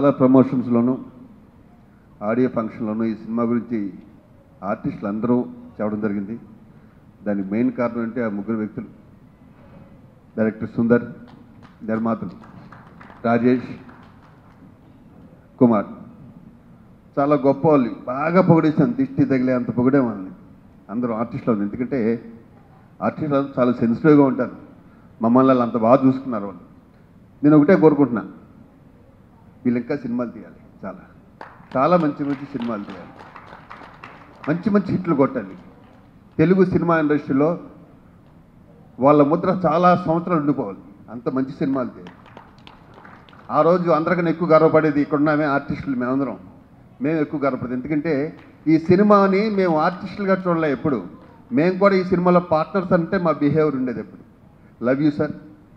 చాలా ప్రమోషన్స్లోనూ ఆడియో ఫంక్షన్లోనూ ఈ సినిమా గురించి ఆర్టిస్టులు అందరూ చెప్పడం జరిగింది దానికి మెయిన్ కారణం అంటే ఆ ముగ్గురు వ్యక్తులు డైరెక్టర్ సుందర్ నిర్మాతలు రాజేష్ కుమార్ చాలా గొప్ప వాళ్ళు బాగా పొగిడేసాను దిష్టి తగిలే అంత పొగిడే వాళ్ళని అందరూ ఆర్టిస్టులు ఎందుకంటే ఆర్టిస్టులు అందరూ చాలా సెన్సిటివ్గా ఉంటారు మమ్మల్ని వాళ్ళు అంత బాగా చూసుకున్నారు వాళ్ళు నేను ఒకటే కోరుకుంటున్నా వీళ్ళు ఇంకా సినిమాలు తీయాలి చాలా చాలా మంచి మంచి సినిమాలు తీయాలి మంచి మంచి హిట్లు కొట్టాలి తెలుగు సినిమా ఇండస్ట్రీలో వాళ్ళ ముద్ర చాలా సంవత్సరాలు ఉండిపోవాలి అంత మంచి సినిమాలు తీయాలి ఆ రోజు అందరికన్నా ఎక్కువ గర్వపడేది ఇక్కడున్నామే ఆర్టిస్టులు మేమందరం మేము ఎక్కువ గర్వపడేది ఎందుకంటే ఈ సినిమాని మేము ఆర్టిస్టులుగా చూడలే ఎప్పుడు మేము కూడా ఈ సినిమాలో పార్ట్నర్స్ అంటే మా బిహేవియర్ ఉండేది ఎప్పుడు love you sir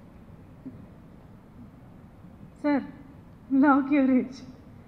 sir lock your age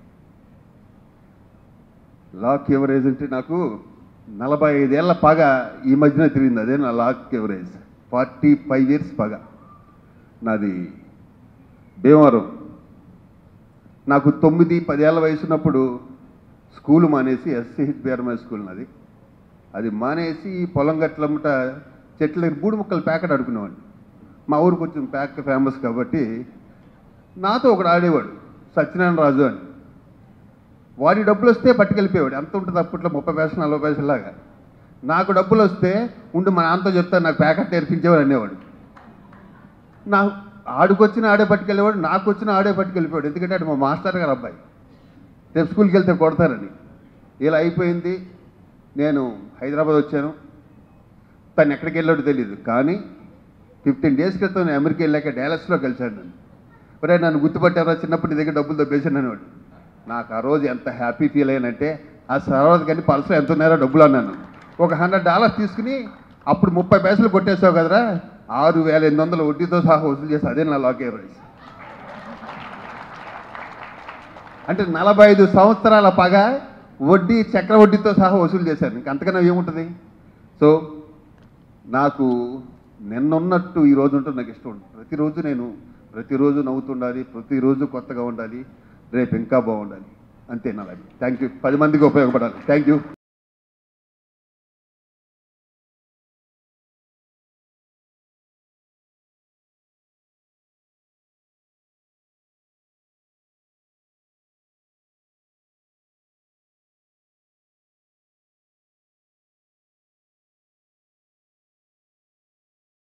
lock average అంటే నాకు నలభై ఐదేళ్ల పగ ఈ మధ్యన తిరిగింది అదే నా lock average forty five years పగ నాది భీమవరం నాకు తొమ్మిది పదేళ్ల వయసున్నప్పుడు స్కూల్ మానేసి ఎస్సీహెచ్ బీఆర్ఎంఐ స్కూల్ నాది అది మానేసి పొలం గట్లమ్మట చెట్ల దగ్గర బూడి ముక్కలు ప్యాకెట్ ఆడుకునేవాడిని మా ఊరికి కొంచెం ప్యాక్ ఫేమస్ కాబట్టి నాతో ఒకడు ఆడేవాడు సత్యనారాయణ రాజు అని వాడి డబ్బులు వస్తే పట్టుకెళ్ళిపోయాడు ఎంత ఉంటుంది అప్పట్లో ముప్పై పైసలు నలభై పైసలు లాగా నాకు డబ్బులు వస్తే ఉండి మా నాన్నతో చెప్తాను నాకు ప్యాకెట్ నేర్పించేవాడు అనేవాడు నా ఆడుకొచ్చిన ఆడే పట్టుకెళ్ళేవాడు నాకు వచ్చిన ఆడే పట్టుకెళ్ళిపోయాడు ఎందుకంటే అది మా మాస్టర్ గారు అబ్బాయి రేపు స్కూల్కి వెళ్తే కొడతారని ఇలా అయిపోయింది నేను హైదరాబాద్ వచ్చాను తను ఎక్కడికి వెళ్ళాడో తెలియదు కానీ ఫిఫ్టీన్ డేస్ క్రితం నేను అమెరికా వెళ్ళాక డాలస్లో కలిశాను నన్ను ఒరే నన్ను గుర్తుపట్టారా చిన్నప్పటి నీ దగ్గర డబ్బులు దబ్బేసాను అనేవాడు నాకు ఆ రోజు ఎంత హ్యాపీ ఫీల్ అయ్యానంటే ఆ సర్వత కానీ పర్సు ఎంత ఉన్నారో డబ్బులు అన్నాను ఒక హండ్రెడ్ డాలర్స్ తీసుకుని అప్పుడు ముప్పై పైసలు కొట్టేసావు కదరా ఆరు వేల ఎనిమిది వందల వడ్డీతో సహా వసూలు చేసి అదే నా లాకే రైస్ అంటే నలభై ఐదు సంవత్సరాల పగ వడ్డీ చక్ర వడ్డీతో సహా వసూలు చేశాను ఇంక అంతకన్నా ఏముంటుంది సో నాకు నిన్నున్నట్టు ఈ రోజు ఉంటుంది నాకు ఇష్టం ఉంటుంది ప్రతిరోజు నేను ప్రతిరోజు నవ్వుతుండాలి ప్రతిరోజు కొత్తగా ఉండాలి రేపు ఇంకా బాగుండాలి అంతే నా లైఫ్ థ్యాంక్ యూ పది మందికి ఉపయోగపడాలి థ్యాంక్ యూ